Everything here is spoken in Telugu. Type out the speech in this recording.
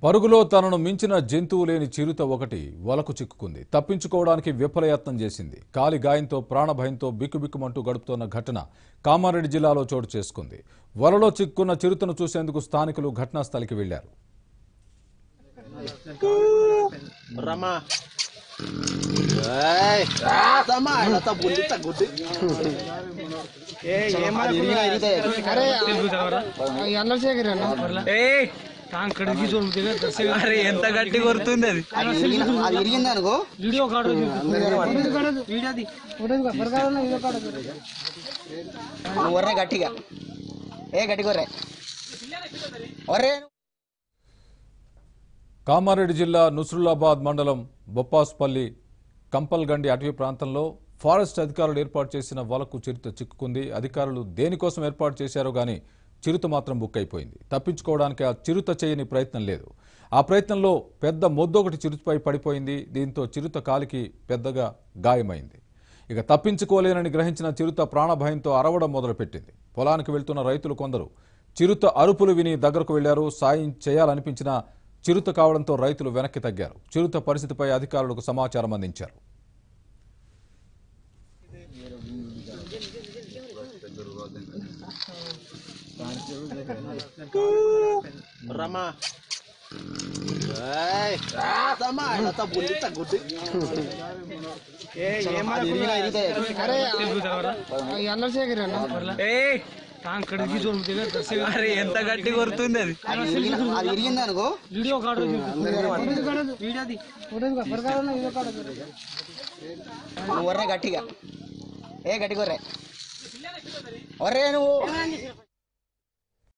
పరుగులో తనను మించిన జంతువు లేని చిరుత ఒకటి వలకు చిక్కుకుంది తప్పించుకోవడానికి విఫలయత్నం చేసింది కాలి గాయంతో ప్రాణభయంతో బిక్కుబిక్కుమంటూ గడుపుతోన్న ఘటన కామారెడ్డి జిల్లాలో చోటు చేసుకుంది వలలో చిక్కుకున్న చిరుతను చూసేందుకు స్థానికులు ఘటనా స్థలికి వెళ్లారు రమా ఏయ్, రాదమ్మా, ఇదంతా బుల్లిత గుడ్డి. అరే ఎంత గట్టి కొడుతుంది అది అది ఇరిగింది అనుకో నువ్వు ఒర్రే గట్టిగా ఏ గట్టి కొర్రే ఒర్రే కామారెడ్డి జిల్లా నుస్రులాబాద్ మండలం బొప్పాస్పల్లి కంపల్గండి అటవీ ప్రాంతంలో ఫారెస్ట్ అధికారులు ఏర్పాటు చేసిన వలకు చిరుత చిక్కుకుంది అధికారులు దేనికోసం ఏర్పాటు చేశారో గానీ చిరుత మాత్రం బుక్ అయిపోయింది తప్పించుకోవడానికి ఆ చిరుత చేయని ప్రయత్నం లేదు ఆ ప్రయత్నంలో పెద్ద మొద్దొకటి చిరుతపై పడిపోయింది దీంతో చిరుత కాలికి పెద్దగా గాయమైంది ఇక తప్పించుకోలేనని గ్రహించిన చిరుత ప్రాణభయంతో అరవడం మొదలుపెట్టింది పొలానికి వెళ్తున్న రైతులు కొందరు చిరుత అరుపులు విని దగ్గరకు వెళ్లారు సాయం చేయాలనిపించిన చిరుత కావడంతో రైతులు వెనక్కి తగ్గారు చిరుత పరిస్థితిపై అధికారులకు సమాచారం అందించారు రమా ఏయ్, రాదమ్మా, ఇదంతా బుల్లిత గుడ్డి. అది ఇరిగిన ఇరిగితే అరే ఎంత గట్టి కొడుతుంది అది అది ఇరిగిన అది ఇరిగింది అనుకో నువ్వు ఒర్రే గట్టిగా ఏ గట్టి కొర్రే ఒర్రే నువ్వు